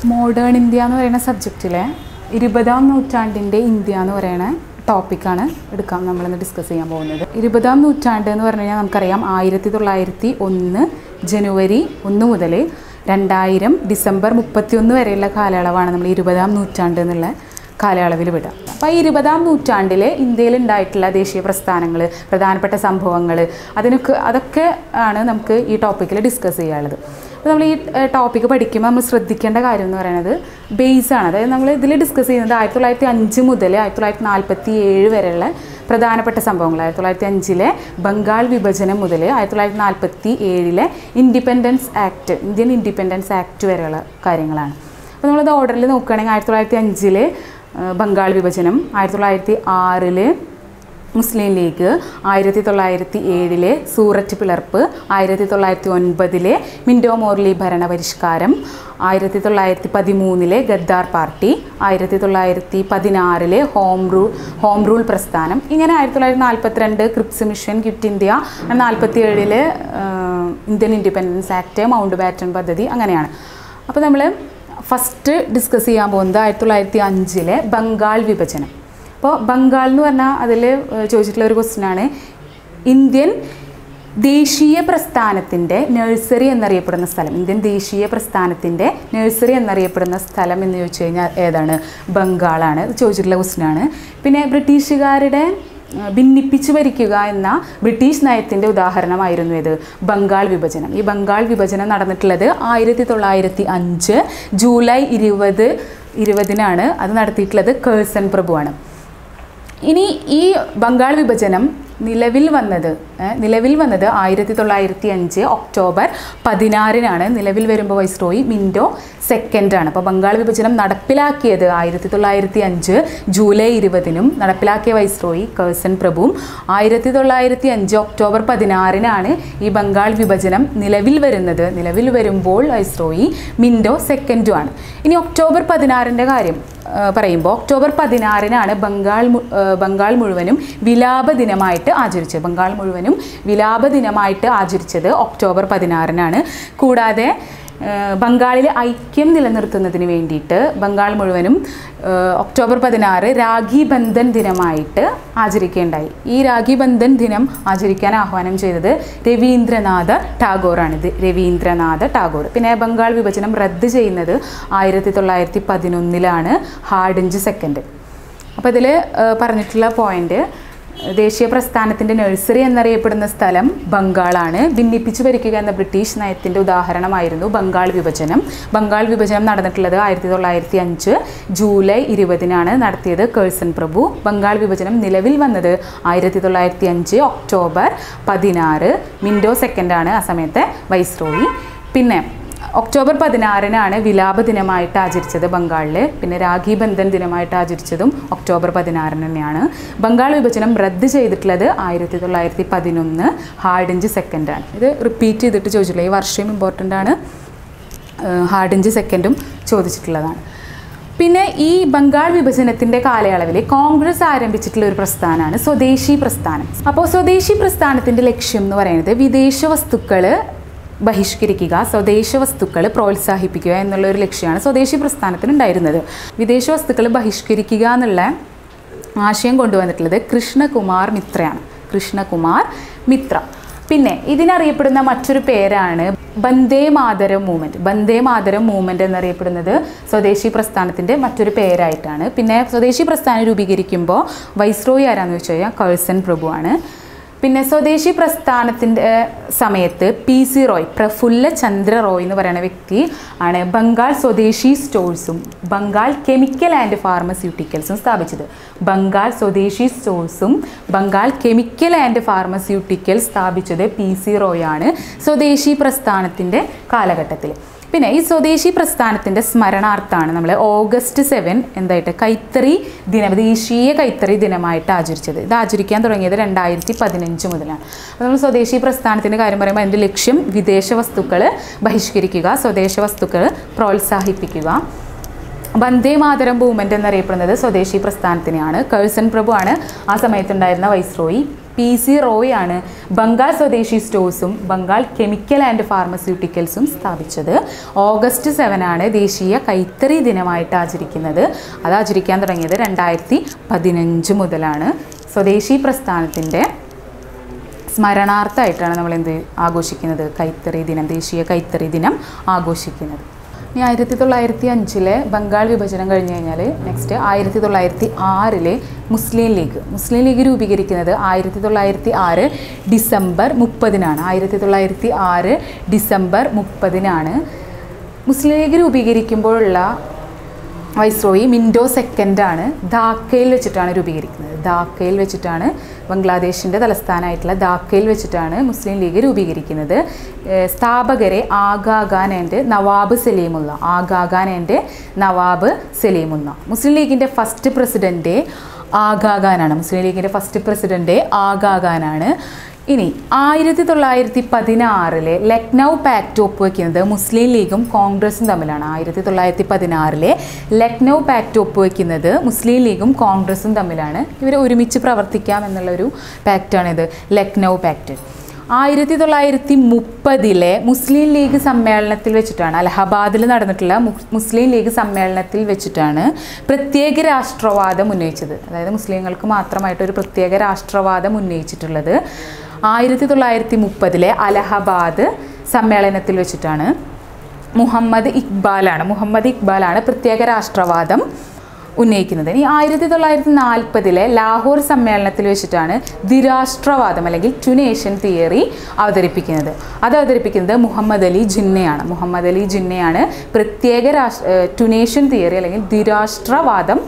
modern India എന്ന് പറയുന്ന സബ്ജക്റ്റിലെ ഇരുപതാം നൂറ്റാണ്ടിൻ്റെ ഇന്ത്യ എന്ന് പറയുന്ന ടോപ്പിക്കാണ് എടുക്കാം നമ്മളിന്ന് ഡിസ്കസ് ചെയ്യാൻ പോകുന്നത് ഇരുപതാം നൂറ്റാണ്ട് എന്ന് പറഞ്ഞു കഴിഞ്ഞാൽ നമുക്കറിയാം ആയിരത്തി തൊള്ളായിരത്തി ഒന്ന് ജനുവരി ഒന്ന് മുതൽ രണ്ടായിരം ഡിസംബർ മുപ്പത്തിയൊന്ന് വരെയുള്ള കാലയളവാണ് നമ്മൾ ഇരുപതാം നൂറ്റാണ്ട് എന്നുള്ള കാലയളവിൽ വിടുക അപ്പോൾ ഈ ഇരുപതാം നൂറ്റാണ്ടിൽ ഇന്ത്യയിൽ ഉണ്ടായിട്ടുള്ള ദേശീയ പ്രസ്ഥാനങ്ങൾ പ്രധാനപ്പെട്ട സംഭവങ്ങൾ അതിനൊക്കെ അതൊക്കെ ആണ് നമുക്ക് ഈ ടോപ്പിക്കിൽ ഡിസ്കസ് ചെയ്യാനുള്ളത് അപ്പോൾ നമ്മൾ ഈ ടോപ്പിക്ക് പഠിക്കുമ്പോൾ നമ്മൾ ശ്രദ്ധിക്കേണ്ട കാര്യം എന്ന് പറയുന്നത് ബേസ് ആണ് അതായത് നമ്മൾ ഇതിൽ ഡിസ്കസ് ചെയ്യുന്നത് ആയിരത്തി തൊള്ളായിരത്തി അഞ്ച് മുതൽ ആയിരത്തി തൊള്ളായിരത്തി നാൽപ്പത്തി ഏഴ് വരെയുള്ള പ്രധാനപ്പെട്ട സംഭവങ്ങൾ ആയിരത്തി തൊള്ളായിരത്തി അഞ്ചിലെ ബംഗാൾ വിഭജനം മുതൽ ആയിരത്തി തൊള്ളായിരത്തി നാൽപ്പത്തി ഏഴിലെ independence act Indian independence act വരെയുള്ള കാര്യങ്ങളാണ് അപ്പോൾ നമ്മളത് ഓർഡറിൽ നോക്കുകയാണെങ്കിൽ ആയിരത്തി തൊള്ളായിരത്തി അഞ്ചില് ബംഗാൾ വിഭജനം ആയിരത്തി തൊള്ളായിരത്തി ആറില് മുസ്ലിം ലീഗ് ആയിരത്തി തൊള്ളായിരത്തി ഏഴിലെ സൂററ്റ് പിളർപ്പ് ആയിരത്തി തൊള്ളായിരത്തി ഒൻപതിലെ മിൻഡോ മോർലി ഭരണപരിഷ്കാരം ആയിരത്തി തൊള്ളായിരത്തി പതിമൂന്നിലെ ഗദ്ദാർ പാർട്ടി ആയിരത്തി തൊള്ളായിരത്തി പതിനാറിലെ ഹോം റൂൾ ഹോം റൂൾ പ്രസ്ഥാനം ഇങ്ങനെ ആയിരത്തി തൊള്ളായിരത്തി നാൽപ്പത്തിരണ്ട് ക്രിപ്സ് മിഷൻ ക്വിറ്റ് ഇന്ത്യ നാൽപ്പത്തി ഏഴിലെ Indian independence act Mountbatten പദ്ധതി അങ്ങനെയാണ് അപ്പോൾ നമ്മൾ ഫസ്റ്റ് ഡിസ്കസ് ചെയ്യാൻ പോകുന്നത് ആയിരത്തി തൊള്ളായിരത്തി അഞ്ചിലെ ബംഗാൾ വിഭജനം അപ്പോൾ ബംഗാൾ എന്ന് പറഞ്ഞാൽ അതിൽ ചോദിച്ചിട്ടുള്ള ഒരു ക്വസ്റ്റ്യനാണ് ഇന്ത്യൻ ദേശീയ പ്രസ്ഥാനത്തിൻ്റെ നഴ്സറി എന്നറിയപ്പെടുന്ന സ്ഥലം ഇന്ത്യൻ ദേശീയ പ്രസ്ഥാനത്തിൻ്റെ നഴ്സറി എന്നറിയപ്പെടുന്ന സ്ഥലം എന്ന് ചോദിച്ചു കഴിഞ്ഞാൽ ഏതാണ് ബംഗാളാണ് ഇത് ചോദിച്ചിട്ടുള്ള ക്വസ്റ്റ്യനാണ് പിന്നെ ബ്രിട്ടീഷുകാരുടെ ഭിന്നിപ്പിച്ചു ഭരിക്കുക എന്ന ബ്രിട്ടീഷ് നയത്തിൻ്റെ ഉദാഹരണമായിരുന്നു ഇത് ബംഗാൾ വിഭജനം ഈ ബംഗാൾ വിഭജനം നടന്നിട്ടുള്ളത് ആയിരത്തി തൊള്ളായിരത്തി അഞ്ച് ജൂലൈ ഇരുപത് ഇരുപതിനാണ് അത് നടത്തിയിട്ടുള്ളത് കേഴ്സൺ പ്രഭുവാണ് ഇനി ഈ ബംഗാൾ വിഭജനം നിലവിൽ വന്നത് നിലവിൽ വന്നത് ആയിരത്തി തൊള്ളായിരത്തി അഞ്ച് ഒക്ടോബർ പതിനാറിനാണ് നിലവിൽ വരുമ്പോൾ വൈസ്രോയി മിൻഡോ സെക്കൻഡാണ് അപ്പോൾ ബംഗാൾ വിഭജനം നടപ്പിലാക്കിയത് ആയിരത്തി തൊള്ളായിരത്തി അഞ്ച് ജൂലൈ ഇരുപതിനും നടപ്പിലാക്കിയ വൈസ്രോയി കേഴ്സൺ പ്രഭുവും ആയിരത്തി തൊള്ളായിരത്തി അഞ്ച് ഒക്ടോബർ പതിനാറിനാണ് ഈ ബംഗാൾ വിഭജനം നിലവിൽ വരുന്നത് നിലവിൽ വരുമ്പോൾ വൈസ്രോയി മിൻഡോ സെക്കൻഡുമാണ് ഇനി ഒക്ടോബർ പതിനാറിൻ്റെ കാര്യം പറയുമ്പോൾ ഒക്ടോബർ പതിനാറിനാണ് ബംഗാൾ ബംഗാൾ മുഴുവനും വിലാപ ദിനമായിട്ട് ആചരിച്ചത് ബംഗാൾ മുഴുവനും വിലാപ ദിനമായിട്ട് ആചരിച്ചത് ഒക്ടോബർ പതിനാറിനാണ് കൂടാതെ ബംഗാളിലെ ഐക്യം നിലനിർത്തുന്നതിന് വേണ്ടിയിട്ട് ബംഗാൾ മുഴുവനും ഒക്ടോബർ പതിനാറ് രാഖി ബന്ധൻ ദിനമായിട്ട് ആചരിക്കുകയുണ്ടായി ഈ രാഖി ബന്ധൻ ദിനം ആചരിക്കാൻ ആഹ്വാനം ചെയ്തത് രവീന്ദ്രനാഥ ടാഗോറാണ് ഇത് രവീന്ദ്രനാഥ ടാഗോർ പിന്നെ ബംഗാൾ വിഭജനം റദ്ദ് ചെയ്യുന്നത് ആയിരത്തി തൊള്ളായിരത്തി പതിനൊന്നിലാണ് ഹാർഡഞ്ച് സെക്കൻഡ് അപ്പോൾ ഇതിൽ പറഞ്ഞിട്ടുള്ള പോയിന്റ് ദേശീയ പ്രസ്ഥാനത്തിൻ്റെ നഴ്സറി എന്നറിയപ്പെടുന്ന സ്ഥലം ബംഗാളാണ് ഭിന്നിപ്പിച്ചു ഭരിക്കുക എന്ന ബ്രിട്ടീഷ് നയത്തിൻ്റെ ഉദാഹരണമായിരുന്നു ബംഗാൾ വിഭജനം ബംഗാൾ വിഭജനം നടന്നിട്ടുള്ളത് ആയിരത്തി തൊള്ളായിരത്തി അഞ്ച് ജൂലൈ ഇരുപതിനാണ് നടത്തിയത് കേഴ്സൺ പ്രഭു ബംഗാൾ വിഭജനം നിലവിൽ വന്നത് ആയിരത്തി തൊള്ളായിരത്തി അഞ്ച് ഒക്ടോബർ പതിനാറ് മിൻഡോ സെക്കൻഡാണ് ആ സമയത്തെ വൈസ്രോയി പിന്നെ ഒക്ടോബർ പതിനാറിനാണ് വിലാപ ദിനമായിട്ട് ആചരിച്ചത് ബംഗാളിൽ പിന്നെ രാഖി ബന്ധൻ ദിനമായിട്ട് ആചരിച്ചതും ഒക്ടോബർ പതിനാറിന് തന്നെയാണ് ബംഗാൾ വിഭജനം റദ്ദ് ചെയ്തിട്ടുള്ളത് ആയിരത്തി തൊള്ളായിരത്തി പതിനൊന്ന് ഹാർഡിഞ്ച് സെക്കൻഡാണ് ഇത് റിപ്പീറ്റ് ചെയ്തിട്ട് ചോദിച്ചിട്ടില്ല ഈ വർഷം ഇമ്പോർട്ടൻ്റ് ആണ് ഹാർഡിഞ്ച് സെക്കൻഡും ചോദിച്ചിട്ടുള്ളതാണ് പിന്നെ ഈ ബംഗാൾ വിഭജനത്തിൻ്റെ കാലയളവിൽ കോൺഗ്രസ് ആരംഭിച്ചിട്ടുള്ള ഒരു പ്രസ്ഥാനമാണ് സ്വദേശി പ്രസ്ഥാനം അപ്പോൾ സ്വദേശി പ്രസ്ഥാനത്തിൻ്റെ ലക്ഷ്യം എന്ന് പറയുന്നത് വിദേശ വസ്തുക്കൾ ബഹിഷ്കരിക്കുക സ്വദേശ വസ്തുക്കൾ പ്രോത്സാഹിപ്പിക്കുക എന്നുള്ള ഒരു ലക്ഷ്യമാണ് സ്വദേശി പ്രസ്ഥാനത്തിന് ഉണ്ടായിരുന്നത് വിദേശ വസ്തുക്കൾ ബഹിഷ്കരിക്കുക എന്നുള്ള ആശയം കൊണ്ടുവന്നിട്ടുള്ളത് കൃഷ്ണകുമാർ മിത്രയാണ് കൃഷ്ണകുമാർ മിത്ര പിന്നെ ഇതിനറിയപ്പെടുന്ന മറ്റൊരു പേരാണ് ബന്ദേ മാതരം മൂവ്മെൻറ്റ് ബന്ദേ മാതരം മൂവ്മെൻറ്റ് എന്നറിയപ്പെടുന്നത് സ്വദേശി പ്രസ്ഥാനത്തിൻ്റെ മറ്റൊരു പേരായിട്ടാണ് പിന്നെ സ്വദേശി പ്രസ്ഥാനം രൂപീകരിക്കുമ്പോൾ വൈസ്രോയി ആരാന്ന് വെച്ച് കഴിഞ്ഞാൽ കേഴ്സൺ പ്രഭുവാണ് പിന്നെ സ്വദേശി പ്രസ്ഥാനത്തിൻ്റെ സമയത്ത് പി സി റോയ് പ്രഫുല്ല ചന്ദ്ര റോയ് എന്ന് പറയുന്ന വ്യക്തി ആണ് ബംഗാൾ സ്വദേശി സ്റ്റോഴ്സും ബംഗാൾ കെമിക്കൽ ആൻഡ് ഫാർമസ്യൂട്ടിക്കൽസും സ്ഥാപിച്ചത് ബംഗാൾ സ്വദേശി സ്റ്റോഴ്സും ബംഗാൾ കെമിക്കൽ ആൻഡ് ഫാർമസ്യൂട്ടിക്കൽ സ്ഥാപിച്ചത് പി സി റോയ് ആണ് സ്വദേശി പ്രസ്ഥാനത്തിൻ്റെ കാലഘട്ടത്തിൽ പിന്നെ ഈ സ്വദേശി പ്രസ്ഥാനത്തിൻ്റെ സ്മരണാർത്ഥാണ് നമ്മൾ ഓഗസ്റ്റ് സെവൻ എന്തായിട്ട് കൈത്തറി ദിനം ദേശീയ കൈത്തറി ദിനമായിട്ട് ആചരിച്ചത് ഇത് ആചരിക്കാൻ തുടങ്ങിയത് രണ്ടായിരത്തി പതിനഞ്ച് മുതലാണ് അപ്പോൾ നമ്മൾ സ്വദേശി പ്രസ്ഥാനത്തിൻ്റെ കാര്യം പറയുമ്പോൾ അതിൻ്റെ ലക്ഷ്യം വിദേശ വസ്തുക്കൾ ബഹിഷ്കരിക്കുക സ്വദേശ വസ്തുക്കൾ പ്രോത്സാഹിപ്പിക്കുക വന്ദേ മാതരം മൂവ്മെൻറ്റ് എന്നറിയപ്പെടുന്നത് സ്വദേശി പ്രസ്ഥാനത്തിനെയാണ് കേഴ്സൺ പ്രഭു ആണ് ആ സമയത്തുണ്ടായിരുന്ന വൈസ്രോയി പി സി റോയാണ് ബംഗാൾ സ്വദേശി സ്റ്റോഴ്സും ബംഗാൾ കെമിക്കൽ ആൻഡ് ഫാർമസ്യൂട്ടിക്കൽസും സ്ഥാപിച്ചത് ഓഗസ്റ്റ് സെവൻ ആണ് ദേശീയ കൈത്തറി ദിനമായിട്ട് ആചരിക്കുന്നത് അത് ആചരിക്കാൻ തുടങ്ങിയത് രണ്ടായിരത്തി പതിനഞ്ച് മുതലാണ് സ്വദേശി പ്രസ്ഥാനത്തിൻ്റെ സ്മരണാർത്ഥമായിട്ടാണ് നമ്മൾ എന്ത് ആഘോഷിക്കുന്നത് കൈത്തറി ദിനം ദേശീയ കൈത്തറി ദിനം ആഘോഷിക്കുന്നത് ഇനി ആയിരത്തി തൊള്ളായിരത്തി അഞ്ചിലെ ബംഗാൾ വിഭജനം കഴിഞ്ഞ് കഴിഞ്ഞാൽ നെക്സ്റ്റ് ആയിരത്തി തൊള്ളായിരത്തി ആറിലെ മുസ്ലിം ലീഗ് മുസ്ലിം ലീഗ് രൂപീകരിക്കുന്നത് ആയിരത്തി തൊള്ളായിരത്തി ആറ് ഡിസംബർ മുപ്പതിനാണ് ആയിരത്തി തൊള്ളായിരത്തി ആറ് ഡിസംബർ മുപ്പതിനാണ് മുസ്ലിം ലീഗ് രൂപീകരിക്കുമ്പോഴുള്ള വൈസ്രോയി മിൻഡോ സെക്കൻഡാണ് ധാക്കയിൽ വെച്ചിട്ടാണ് രൂപീകരിക്കുന്നത് ധാക്കയിൽ വെച്ചിട്ടാണ് ബംഗ്ലാദേശിൻ്റെ തലസ്ഥാനമായിട്ടുള്ള ധാക്കയിൽ വെച്ചിട്ടാണ് മുസ്ലിം ലീഗ് രൂപീകരിക്കുന്നത് ഏഹ് സ്ഥാപകരെ Aga Khan and Nawab Salimullah Aga Khan and Nawab Salimullah Muslim ലീഗിൻ്റെ ഫസ്റ്റ് പ്രസിഡൻറ്റ് ആഗാ ഖാനാണ് മുസ്ലിം ലീഗിൻ്റെ ഫസ്റ്റ് പ്രസിഡൻറ്റ് ആഗാ ഖാനാണ് ഇനി ആയിരത്തി തൊള്ളായിരത്തി പതിനാറിലെ ലക്നൗ പാക്ട് ഒപ്പുവെക്കുന്നത് മുസ്ലിം ലീഗും കോൺഗ്രസും തമ്മിലാണ് ആയിരത്തി തൊള്ളായിരത്തി പതിനാറിലെ ലക്നൗ പാക്ട് ഒപ്പുവെക്കുന്നത് മുസ്ലിം ലീഗും കോൺഗ്രസും തമ്മിലാണ് ഇവർ ഒരുമിച്ച് പ്രവർത്തിക്കാം എന്നുള്ളൊരു പാക്റ്റാണിത് ലക്നൗ പാക്ട് ആയിരത്തി തൊള്ളായിരത്തി മുപ്പതിലെ മുസ്ലിം ലീഗ് സമ്മേളനത്തിൽ വെച്ചിട്ടാണ് അലഹബാദിൽ നടന്നിട്ടുള്ള മു- മുസ്ലിം ലീഗ് സമ്മേളനത്തിൽ വെച്ചിട്ടാണ് പ്രത്യേക രാഷ്ട്രവാദം ഉന്നയിച്ചത് അതായത് മുസ്ലിങ്ങൾക്ക് മാത്രമായിട്ട് ഒരു പ്രത്യേക രാഷ്ട്രവാദം ഉന്നയിച്ചിട്ടുള്ളത് ആയിരത്തി തൊള്ളായിരത്തി മുപ്പതിലെ അലഹബാദ് സമ്മേളനത്തിൽ വെച്ചിട്ടാണ് മുഹമ്മദ് ഇക്ബാലാണ് മുഹമ്മദ് ഇക്ബാലാണ് പ്രത്യേക രാഷ്ട്രവാദം ഉന്നയിക്കുന്നത് ഇനി ആയിരത്തി തൊള്ളായിരത്തി നാൽപ്പതിലെ ലാഹോർ സമ്മേളനത്തിൽ വെച്ചിട്ടാണ് ദ്വിരാഷ്ട്രവാദം അല്ലെങ്കിൽ ടു നേഷൻ തിയറി അവതരിപ്പിക്കുന്നത് അത് അവതരിപ്പിക്കുന്നത് മുഹമ്മദ് അലി ജിന്നയാണ് മുഹമ്മദ് അലി ജിന്നയാണ് പ്രത്യേക രാഷ്ട്ര ടു നേഷൻ തിയറി അല്ലെങ്കിൽ ദ്വിരാഷ്ട്രവാദം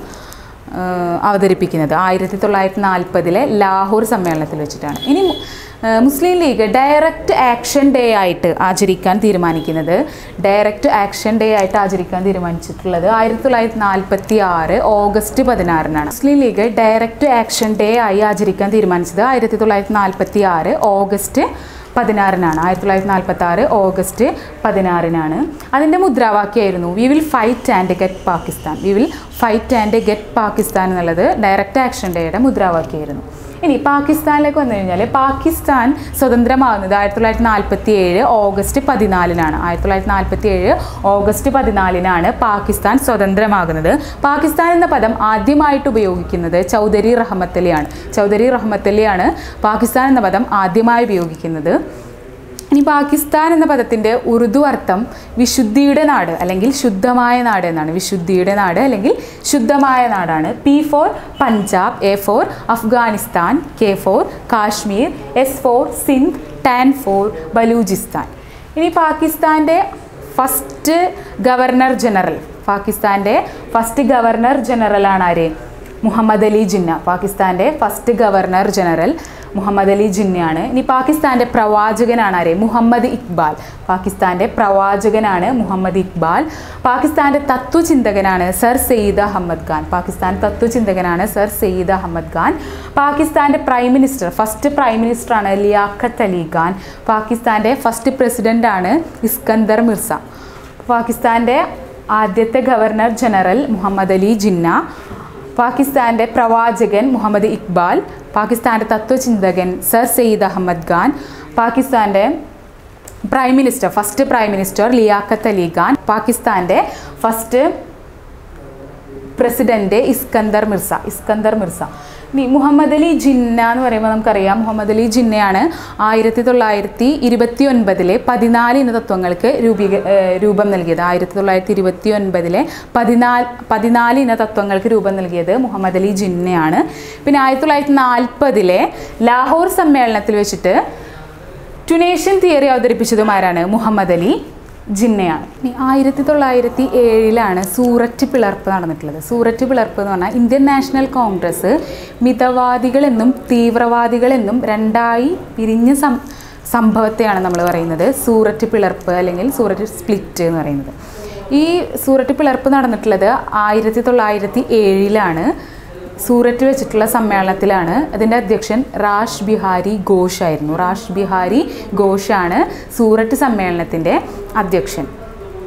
ഏഹ് അവതരിപ്പിക്കുന്നത് ആയിരത്തി തൊള്ളായിരത്തി നാൽപ്പതിലെ ലാഹോർ സമ്മേളനത്തിൽ വെച്ചിട്ടാണ് ഇനി മു- ഏഹ് Muslim League direct action day ആയിട്ട് ആചരിക്കാൻ തീരുമാനിക്കുന്നത് ഡയറക്റ്റ് ആക്ഷൻ ഡേ ആയിട്ട് ആചരിക്കാൻ തീരുമാനിച്ചിട്ടുള്ളത് ആയിരത്തി തൊള്ളായിരത്തി നാൽപ്പത്തി ആറ് ഓഗസ്റ്റ് പതിനാറിനാണ് Muslim League direct action day ആയി ആചരിക്കാൻ തീരുമാനിച്ചത് ആയിരത്തി തൊള്ളായിരത്തി നാൽപ്പത്തി ആറ് ഓഗസ്റ്റ് പതിനാറിനാണ് ആയിരത്തി തൊള്ളായിരത്തി നാൽപ്പത്തി ആറ് ഓഗസ്റ്റ് പതിനാറിനാണ് അതിൻ്റെ മുദ്രാവാക്യമായിരുന്നു we will fight and get Pakistan we will fight and get Pakistan എന്നുള്ളത് ഡയറക്റ്റ് ആക്ഷൻ ഡേയുടെ മുദ്രാവാക്യമായിരുന്നു ഇനി പാകിസ്ഥാനിലേക്ക് വന്നു കഴിഞ്ഞാൽ പാകിസ്ഥാൻ സ്വതന്ത്രമാകുന്നത് ആയിരത്തി തൊള്ളായിരത്തി നാൽപ്പത്തി ഏഴ് ഓഗസ്റ്റ് പതിനാലിനാണ് ആയിരത്തി തൊള്ളായിരത്തി നാൽപ്പത്തി ഏഴ് ഓഗസ്റ്റ് പതിനാലിനാണ് പാകിസ്ഥാൻ സ്വതന്ത്രമാകുന്നത് പാകിസ്ഥാൻ എന്ന പദം ആദ്യമായിട്ട് ഉപയോഗിക്കുന്നത് ചൗധരി റഹ്മത്ത് അലിയാണ് ചൗധരി റഹ്മത്ത് അലിയാണ് പാകിസ്ഥാൻ എന്ന പദം ആദ്യമായി ഉപയോഗിക്കുന്നത് ഇനി പാകിസ്ഥാൻ എന്ന പദത്തിൻ്റെ ഉറുദു അർത്ഥം വിശുദ്ധിയുടെ നാട് അല്ലെങ്കിൽ ശുദ്ധമായ നാട് എന്നാണ് വിശുദ്ധിയുടെ നാട് അല്ലെങ്കിൽ ശുദ്ധമായ നാടാണ് P for Punjab A for Afghanistan K for Kashmir S for Sindh tan for Baluchistan ഇനി പാകിസ്ഥാൻ്റെ ഫസ്റ്റ് ഗവർണർ ജനറൽ പാകിസ്ഥാൻ്റെ ഫസ്റ്റ് ഗവർണർ ജനറലാണ് ആര് മുഹമ്മദ് അലി ജിന്ന പാകിസ്ഥാൻ്റെ first governor general Muhammad Ali ജിന്നയാണ് ഇനി പാകിസ്ഥാൻ്റെ പ്രവാചകനാണ് ആരെ മുഹമ്മദ് ഇക്ബാൽ പാകിസ്ഥാൻ്റെ പ്രവാചകനാണ് മുഹമ്മദ് ഇക്ബാൽ പാകിസ്ഥാൻ്റെ തത്വചിന്തകനാണ് സർ സെയ്ദ് അഹമ്മദ് ഖാൻ പാകിസ്ഥാൻ തത്വചിന്തകനാണ് സർ സെയ്ദ് അഹമ്മദ് ഖാൻ പാകിസ്ഥാൻ്റെ പ്രൈം മിനിസ്റ്റർ ഫസ്റ്റ് പ്രൈം മിനിസ്റ്ററാണ് ലിയാഖത്ത് അലി ഖാൻ പാകിസ്ഥാൻ്റെ ഫസ്റ്റ് പ്രസിഡൻ്റാണ് ഇസ്കന്ദർ മിർസ പാകിസ്ഥാൻ്റെ ആദ്യത്തെ ഗവർണർ ജനറൽ മുഹമ്മദ് അലി ജിന്ന പാകിസ്ഥാൻ്റെ പ്രവാചകൻ മുഹമ്മദ് ഇക്ബാൽ പാകിസ്ഥാൻ്റെ തത്വചിന്തകൻ സർ സെയ്ദ് അഹമ്മദ് ഖാൻ പാകിസ്ഥാൻ്റെ prime minister first prime minister Liaquat Ali Khan പാകിസ്ഥാൻ്റെ ഫസ്റ്റ് പ്രസിഡന്റ് ഇസ്കന്ദർ മിർസ ഇസ്കന്ദർ മിർസ ഇനി മുഹമ്മദ് അലി ജിന്ന എന്ന് പറയുമ്പോൾ നമുക്കറിയാം മുഹമ്മദ് അലി ജിന്നയാണ് ആയിരത്തി തൊള്ളായിരത്തി ഇരുപത്തി ഒൻപതിലെ പതിനാല് ഇന തത്വങ്ങൾക്ക് രൂപീക ഏഹ് രൂപം നൽകിയത് ആയിരത്തി തൊള്ളായിരത്തി ഇരുപത്തി ഒൻപതിലെ പതിനാല് പതിനാല് ഇന തത്വങ്ങൾക്ക് രൂപം നൽകിയത് മുഹമ്മദ് അലി ജിന്നയാണ് പിന്നെ ആയിരത്തി തൊള്ളായിരത്തി നാൽപ്പതിലെ ലാഹോർ സമ്മേളനത്തിൽ വെച്ചിട്ട് ടുനേഷ്യൻ തിയറി അവതരിപ്പിച്ചതും ആരാണ് മുഹമ്മദ് അലി ജിന്നയാണ് ഇനി ആയിരത്തി തൊള്ളായിരത്തി ഏഴിലാണ് സൂററ്റ് പിളർപ്പ് നടന്നിട്ടുള്ളത് സൂററ്റ് പിളർപ്പ് എന്ന് പറഞ്ഞാൽ ഇന്ത്യൻ നാഷണൽ കോൺഗ്രസ് മിതവാദികളെന്നും തീവ്രവാദികളെന്നും രണ്ടായി പിരിഞ്ഞ സം സംഭവത്തെയാണ് നമ്മൾ പറയുന്നത് സൂററ്റ് പിളർപ്പ് അല്ലെങ്കിൽ സൂററ്റ് സ്പ്ലിറ്റ് എന്ന് പറയുന്നത് ഈ സൂററ്റ് പിളർപ്പ് നടന്നിട്ടുള്ളത് ആയിരത്തി തൊള്ളായിരത്തി ഏഴിലാണ് സൂററ്റ് വെച്ചിട്ടുള്ള സമ്മേളനത്തിലാണ് അതിൻ്റെ അധ്യക്ഷൻ റാഷ് ബിഹാരി ഘോഷ് ആയിരുന്നു റാഷ് ബിഹാരി ഘോഷാണ് സൂററ്റ് സമ്മേളനത്തിൻ്റെ അധ്യക്ഷൻ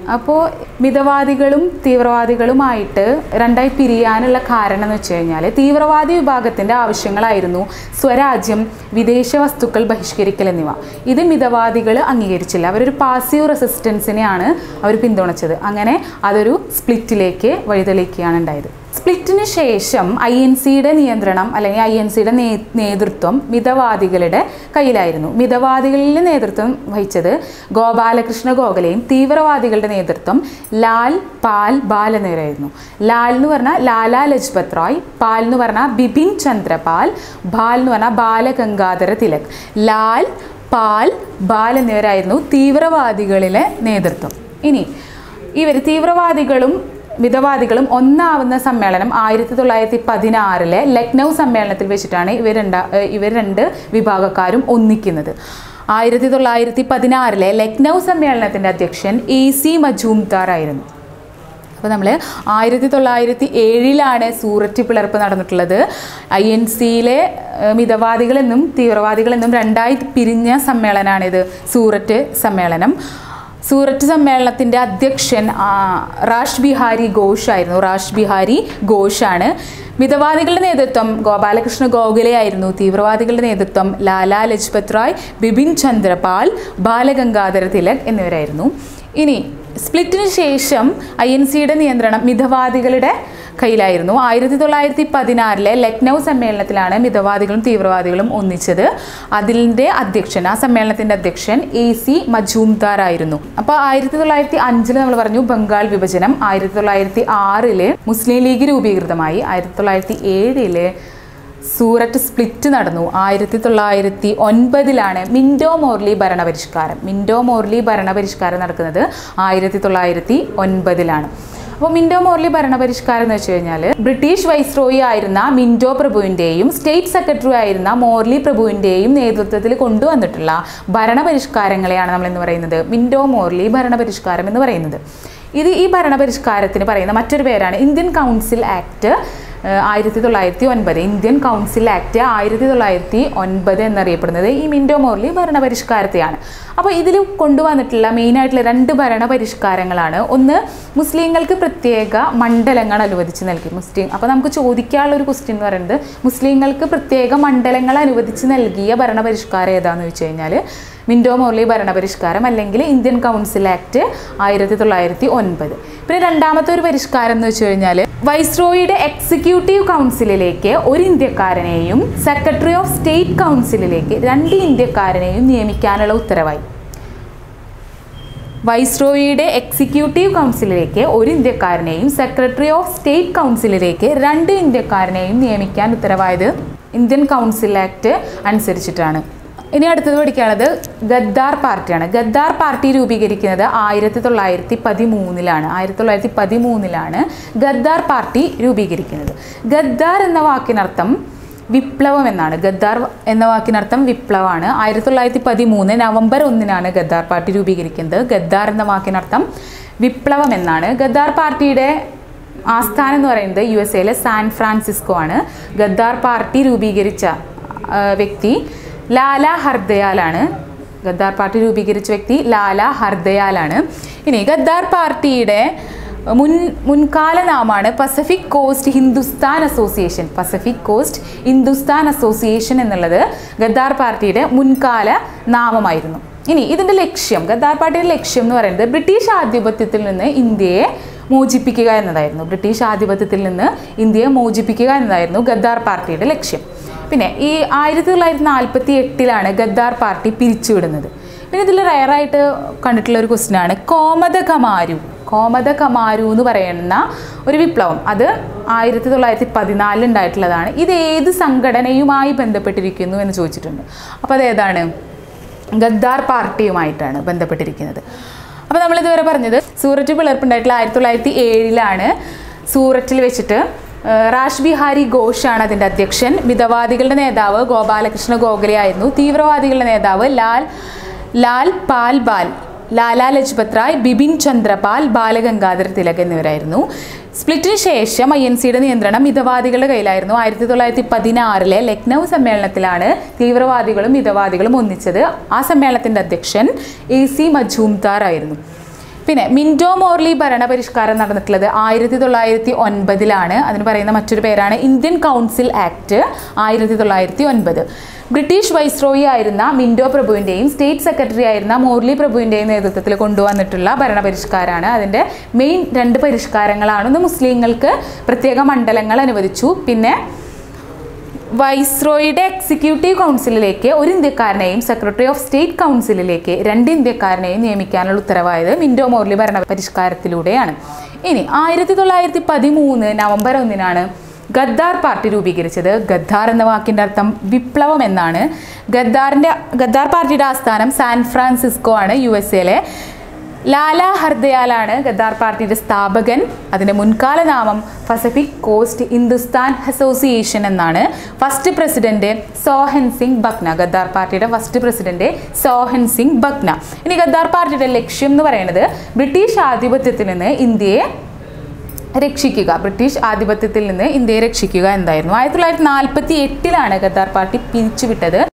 അപ്പോൾ മിതവാദികളും തീവ്രവാദികളുമായിട്ട് രണ്ടായി പിരിയാനുള്ള കാരണം എന്ന് വെച്ച് കഴിഞ്ഞാൽ തീവ്രവാദി വിഭാഗത്തിൻ്റെ ആവശ്യങ്ങളായിരുന്നു സ്വരാജ്യം വിദേശ വസ്തുക്കൾ ബഹിഷ്കരിക്കൽ എന്നിവ ഇത് മിതവാദികൾ അംഗീകരിച്ചില്ല അവരൊരു പാസീവ് റെസിസ്റ്റൻസിനെയാണ് അവർ പിന്തുണച്ചത് അങ്ങനെ അതൊരു സ്പ്ലിറ്റിലേക്ക് വഴിതെളിക്കുകയാണ് ഉണ്ടായത് സ്പ്ലിറ്റിന് ശേഷം ഐ എൻ സിയുടെ നിയന്ത്രണം അല്ലെങ്കിൽ ഐ എൻ സിയുടെ നേതൃത്വം മിതവാദികളുടെ കയ്യിലായിരുന്നു മിതവാദികളിൽ നേതൃത്വം വഹിച്ചത് ഗോപാലകൃഷ്ണ ഗോഖലെയും തീവ്രവാദികളുടെ നേതൃത്വം ലാൽ പാൽ ബാൽ എന്നിവരായിരുന്നു ലാൽ എന്ന് പറഞ്ഞാൽ ലാലാ ലജ്പത് റായ് പാൽ എന്ന് പറഞ്ഞാൽ ബിപിൻ ചന്ദ്രപാൽ ബാൽ എന്ന് പറഞ്ഞാൽ ബാലഗംഗാധര തിലക് ലാൽ പാൽ ബാൽ എന്നിവരായിരുന്നു തീവ്രവാദികളിലെ നേതൃത്വം ഇനി ഇവർ തീവ്രവാദികളും മിതവാദികളും ഒന്നാവുന്ന സമ്മേളനം ആയിരത്തി തൊള്ളായിരത്തി പതിനാറിലെ ലക്നൗ സമ്മേളനത്തിൽ വെച്ചിട്ടാണ് ഇവർ രണ്ടാ ഇവർ രണ്ട് വിഭാഗക്കാരും ഒന്നിക്കുന്നത് ആയിരത്തി തൊള്ളായിരത്തി പതിനാറിലെ ലക്നൗ സമ്മേളനത്തിൻ്റെ അധ്യക്ഷൻ എ സി മജൂംദാർ ആയിരുന്നു അപ്പോൾ നമ്മൾ ആയിരത്തി തൊള്ളായിരത്തി ഏഴിലാണ് സൂററ്റ് പിളർപ്പ് നടന്നിട്ടുള്ളത് ഐ എൻ സിയിലെ മിതവാദികളെന്നും തീവ്രവാദികളെന്നും രണ്ടായി പിരിഞ്ഞ സമ്മേളനമാണിത് സൂററ്റ് സമ്മേളനം സൂററ്റ് സമ്മേളനത്തിൻ്റെ അധ്യക്ഷൻ റാഷ് ബിഹാരി ഘോഷ് ആയിരുന്നു റാഷ് ബിഹാരി ഘോഷാണ് മിതവാദികളുടെ നേതൃത്വം ഗോപാലകൃഷ്ണ ഗോഖലെ ആയിരുന്നു തീവ്രവാദികളുടെ നേതൃത്വം ലാലാ ലജ്പത് റായ് ബിപിൻ ചന്ദ്രപാൽ ബാലഗംഗാധര തിലക് എന്നിവരായിരുന്നു ഇനി സ്പ്ലിറ്റിന് ശേഷം ഐ എൻ സിയുടെ നിയന്ത്രണം മിതവാദികളുടെ കയ്യിലായിരുന്നു ആയിരത്തി തൊള്ളായിരത്തി പതിനാറിലെ ലക്നൗ സമ്മേളനത്തിലാണ് മിതവാദികളും തീവ്രവാദികളും ഒന്നിച്ചത് അതിൻ്റെ അധ്യക്ഷൻ ആ സമ്മേളനത്തിൻ്റെ അധ്യക്ഷൻ എ സി മജൂംദാർ ആയിരുന്നു അപ്പോൾ ആയിരത്തി തൊള്ളായിരത്തി അഞ്ചിൽ നമ്മൾ പറഞ്ഞു ബംഗാൾ വിഭജനം ആയിരത്തി തൊള്ളായിരത്തി ആറില് മുസ്ലിം ലീഗ് രൂപീകൃതമായി ആയിരത്തി തൊള്ളായിരത്തി ഏഴില് സൂററ്റ് സ്പ്ലിറ്റ് നടന്നു ആയിരത്തി തൊള്ളായിരത്തി ഒൻപതിലാണ് മിൻഡോ മോർലി ഭരണപരിഷ്കാരം മിൻഡോ മോർലി ഭരണപരിഷ്കാരം നടക്കുന്നത് ആയിരത്തി തൊള്ളായിരത്തി ഒൻപതിലാണ് അപ്പോൾ മിൻഡോ മോർലി ഭരണപരിഷ്കാരം എന്ന് വെച്ച് കഴിഞ്ഞാൽ ബ്രിട്ടീഷ് വൈസ്രോയി ആയിരുന്ന മിൻഡോ പ്രഭുവിൻ്റെയും സ്റ്റേറ്റ് സെക്രട്ടറി ആയിരുന്ന മോർലി പ്രഭുവിൻ്റെയും നേതൃത്വത്തിൽ കൊണ്ടുവന്നിട്ടുള്ള ഭരണപരിഷ്കാരങ്ങളെയാണ് നമ്മൾ എന്ന് പറയുന്നത് മിൻഡോ മോർലി ഭരണപരിഷ്കാരം എന്ന് പറയുന്നത് ഇത് ഈ ഭരണപരിഷ്കാരത്തിന് പറയുന്ന മറ്റൊരു പേരാണ് ഇന്ത്യൻ കൗൺസിൽ ആക്ട് ആയിരത്തി തൊള്ളായിരത്തി ഒൻപത് ഇന്ത്യൻ കൗൺസിൽ ആക്ട് ആയിരത്തി തൊള്ളായിരത്തി ഒൻപത് എന്നറിയപ്പെടുന്നത് ഈ മിൻഡോ മോർലി ഭരണപരിഷ്കാരത്തെയാണ് അപ്പോൾ ഇതിൽ കൊണ്ടുവന്നിട്ടുള്ള മെയിനായിട്ടുള്ള രണ്ട് ഭരണപരിഷ്കാരങ്ങളാണ് ഒന്ന് മുസ്ലിങ്ങൾക്ക് പ്രത്യേക മണ്ഡലങ്ങൾ അനുവദിച്ച് നൽകി മുസ്ലിം അപ്പോൾ നമുക്ക് ചോദിക്കാനുള്ള ഒരു ക്വസ്റ്റ്യൻ എന്ന് പറയുന്നത് മുസ്ലിങ്ങൾക്ക് പ്രത്യേക മണ്ഡലങ്ങൾ അനുവദിച്ച് നൽകിയ ഭരണപരിഷ്കാരം ഏതാണെന്ന് വെച്ച് കഴിഞ്ഞാൽ മിൻഡോ മോർലി ഭരണപരിഷ്കാരം അല്ലെങ്കിൽ ഇന്ത്യൻ കൗൺസിൽ ആക്ട് ആയിരത്തി തൊള്ളായിരത്തി ഒൻപത് പിന്നെ രണ്ടാമത്തെ ഒരു പരിഷ്കാരം എന്ന് വെച്ച് കഴിഞ്ഞാൽ വൈസ്രോയിയുടെ എക്സിക്യൂട്ടീവ് കൗൺസിലിലേക്ക് ഒരു ഇന്ത്യക്കാരനെയും സെക്രട്ടറി ഓഫ് സ്റ്റേറ്റ് കൗൺസിലിലേക്ക് രണ്ട് ഇന്ത്യക്കാരനെയും നിയമിക്കാനുള്ള ഉത്തരവായി വൈസ്രോയിയുടെ എക്സിക്യൂട്ടീവ് കൗൺസിലിലേക്ക് ഒരു ഇന്ത്യക്കാരനെയും സെക്രട്ടറി ഓഫ് സ്റ്റേറ്റ് കൗൺസിലിലേക്ക് രണ്ട് ഇന്ത്യക്കാരനെയും നിയമിക്കാൻ ഉത്തരവായത് ഇന്ത്യൻ കൗൺസിൽ ആക്ട് അനുസരിച്ചിട്ടാണ് ഇനി അടുത്തത് പഠിക്കാനുള്ളത് ഗദ്ദാർ പാർട്ടിയാണ് ഗദ്ദാർ പാർട്ടി രൂപീകരിക്കുന്നത് ആയിരത്തി തൊള്ളായിരത്തി പതിമൂന്നിലാണ് ആയിരത്തി തൊള്ളായിരത്തി പതിമൂന്നിലാണ് ഗദ്ദാർ പാർട്ടി രൂപീകരിക്കുന്നത് ഗദ്ദാർ എന്ന വാക്കിനർത്ഥം വിപ്ലവം എന്നാണ് ഗദ്ദാർ എന്ന വാക്കിനർത്ഥം വിപ്ലവമാണ് ആയിരത്തി തൊള്ളായിരത്തി പതിമൂന്ന് നവംബർ ഒന്നിനാണ് ഗദ്ദാർ പാർട്ടി രൂപീകരിക്കുന്നത് ഗദ്ദാർ എന്ന വാക്കിനർത്ഥം വിപ്ലവം എന്നാണ് ഗദ്ദാർ പാർട്ടിയുടെ ആസ്ഥാനം എന്ന് പറയുന്നത് യു എസ് എയിലെ സാൻ ഫ്രാൻസിസ്കോ ആണ് ഗദ്ദാർ പാർട്ടി രൂപീകരിച്ച ആ, വ്യക്തി ലാല ഹർദയാലാണ് ഗദ്ദാർ പാർട്ടി രൂപീകരിച്ച വ്യക്തി ലാല ഹർദയാലാണ് ഇനി ഗദ്ദാർ പാർട്ടിയുടെ മുൻ മുൻകാല നാമാണ് Pacific Coast Hindustan Association Pacific Coast Hindustan Association എന്നുള്ളത് ഗദ്ദാർ പാർട്ടിയുടെ മുൻകാല നാമമായിരുന്നു ഇനി ഇതിൻ്റെ ലക്ഷ്യം ഗദ്ദാർ പാർട്ടിയുടെ ലക്ഷ്യം എന്ന് പറയുന്നത് ബ്രിട്ടീഷ് ആധിപത്യത്തിൽ നിന്ന് ഇന്ത്യയെ മോചിപ്പിക്കുക എന്നതായിരുന്നു ബ്രിട്ടീഷ് ആധിപത്യത്തിൽ നിന്ന് ഇന്ത്യയെ മോചിപ്പിക്കുക എന്നതായിരുന്നു ഗദ്ദാർ പാർട്ടിയുടെ ലക്ഷ്യം പിന്നെ ഈ ആയിരത്തി തൊള്ളായിരത്തി നാൽപ്പത്തി എട്ടിലാണ് ഗദ്ദാർ പാർട്ടി പിരിച്ചുവിടുന്നത് പിന്നെ ഇതിൽ റയറായിട്ട് കണ്ടിട്ടുള്ള ഒരു ക്വസ്റ്റ്യൻ ആണ് കോമത കമാരു കോമത കമാരു എന്ന് പറയുന്ന ഒരു വിപ്ലവം അത് ആയിരത്തി തൊള്ളായിരത്തി പതിനാലിൽ ഉണ്ടായിട്ടുള്ളതാണ് ഇത് ഏത് സംഘടനയുമായി ബന്ധപ്പെട്ടിരിക്കുന്നു എന്ന് ചോദിച്ചിട്ടുണ്ട് അപ്പോൾ അതേതാണ് ഗദ്ദാർ പാർട്ടിയുമായിട്ടാണ് ബന്ധപ്പെട്ടിരിക്കുന്നത് അപ്പോൾ നമ്മൾ ഇതുവരെ പറഞ്ഞത് സൂററ്റ് പിളർപ്പുണ്ടായിട്ടുള്ള ആയിരത്തി തൊള്ളായിരത്തി ഏഴിലാണ് സൂററ്റിൽ വെച്ചിട്ട് ഏഹ്, റാഷ് ബിഹാരി ഘോഷാണ് അതിൻ്റെ അധ്യക്ഷൻ മിതവാദികളുടെ നേതാവ് ഗോപാലകൃഷ്ണ ഗോഖലെ ആയിരുന്നു തീവ്രവാദികളുടെ നേതാവ് ലാൽ ലാൽ പാൽ ബാൽ ലാലാ ലജ്പത് റായ് ബിപിൻ ചന്ദ്രപാൽ ബാലഗംഗാധര തിലക് എന്നിവരായിരുന്നു സ്പ്ലിറ്റിന് ശേഷം ഐ എൻ സിയുടെ നിയന്ത്രണം മിതവാദികളുടെ കയ്യിലായിരുന്നു ആയിരത്തി തൊള്ളായിരത്തി പതിനാറിലെ ലക്നൗ സമ്മേളനത്തിലാണ് തീവ്രവാദികളും മിതവാദികളും ഒന്നിച്ചത് ആ സമ്മേളനത്തിൻ്റെ അധ്യക്ഷൻ എ സി മജൂംദാർ ആയിരുന്നു പിന്നെ മിൻഡോ മോർലി ഭരണപരിഷ്കാരം നടന്നിട്ടുള്ളത് ആയിരത്തി തൊള്ളായിരത്തി ഒൻപതിലാണ് അതിന് പറയുന്ന മറ്റൊരു പേരാണ് ഇന്ത്യൻ കൗൺസിൽ ആക്ട് ആയിരത്തി തൊള്ളായിരത്തി ഒൻപത് ബ്രിട്ടീഷ് വൈസ്രോയി ആയിരുന്ന മിൻഡോ പ്രഭുവിൻ്റെയും സ്റ്റേറ്റ് സെക്രട്ടറി ആയിരുന്ന മോർലി പ്രഭുവിൻ്റെയും നേതൃത്വത്തിൽ കൊണ്ടുവന്നിട്ടുള്ള ഭരണപരിഷ്കാരമാണ് അതിൻ്റെ മെയിൻ രണ്ട് പരിഷ്കാരങ്ങളാണ് ഒന്ന് മുസ്ലിങ്ങൾക്ക് പ്രത്യേക മണ്ഡലങ്ങൾ അനുവദിച്ചു പിന്നെ വൈസ്രോയുടെ എക്സിക്യൂട്ടീവ് കൗൺസിലിലേക്ക് ഒരു ഇന്ത്യക്കാരനെയും സെക്രട്ടറി ഓഫ് സ്റ്റേറ്റ് കൗൺസിലിലേക്ക് രണ്ട് ഇന്ത്യക്കാരനെയും നിയമിക്കാനുള്ള ഉത്തരവായത് മിൻഡോ മോർലി ഭരണ പരിഷ്കാരത്തിലൂടെയാണ് ഇനി ആയിരത്തി തൊള്ളായിരത്തി പതിമൂന്ന് നവംബർ ഒന്നിനാണ് ഗദ്ദാർ പാർട്ടി രൂപീകരിച്ചത് ഗദ്ദാർ എന്ന വാക്കിൻ്റെ അർത്ഥം വിപ്ലവം എന്നാണ് ഗദ്ദാറിൻ്റെ ഗദ്ദാർ പാർട്ടിയുടെ ആസ്ഥാനം സാൻ ഫ്രാൻസിസ്കോ ആണ് യു എസ് എയിലെ ലാല ഹർദയാലാണ് ഗദ്ദാർ പാർട്ടിയുടെ സ്ഥാപകൻ അതിൻ്റെ മുൻകാല നാമം പസഫിക് കോസ്റ്റ് ഹിന്ദുസ്ഥാൻ അസോസിയേഷൻ എന്നാണ് ഫസ്റ്റ് പ്രസിഡന്റ് സോഹൻ സിംഗ് ബക്ന ഗദ്ദാർ പാർട്ടിയുടെ ഫസ്റ്റ് പ്രസിഡന്റ് സോഹൻ സിംഗ് ബക്ന ഇനി ഗദ്ദാർ പാർട്ടിയുടെ ലക്ഷ്യം എന്ന് പറയുന്നത് ബ്രിട്ടീഷ് ആധിപത്യത്തിൽ നിന്ന് ഇന്ത്യയെ രക്ഷിക്കുക ബ്രിട്ടീഷ് ആധിപത്യത്തിൽ നിന്ന് ഇന്ത്യയെ രക്ഷിക്കുക എന്തായിരുന്നു ആയിരത്തി തൊള്ളായിരത്തി നാൽപ്പത്തി എട്ടിലാണ് ഗദ്ദാർ പാർട്ടി പിരിച്ചുവിട്ടത്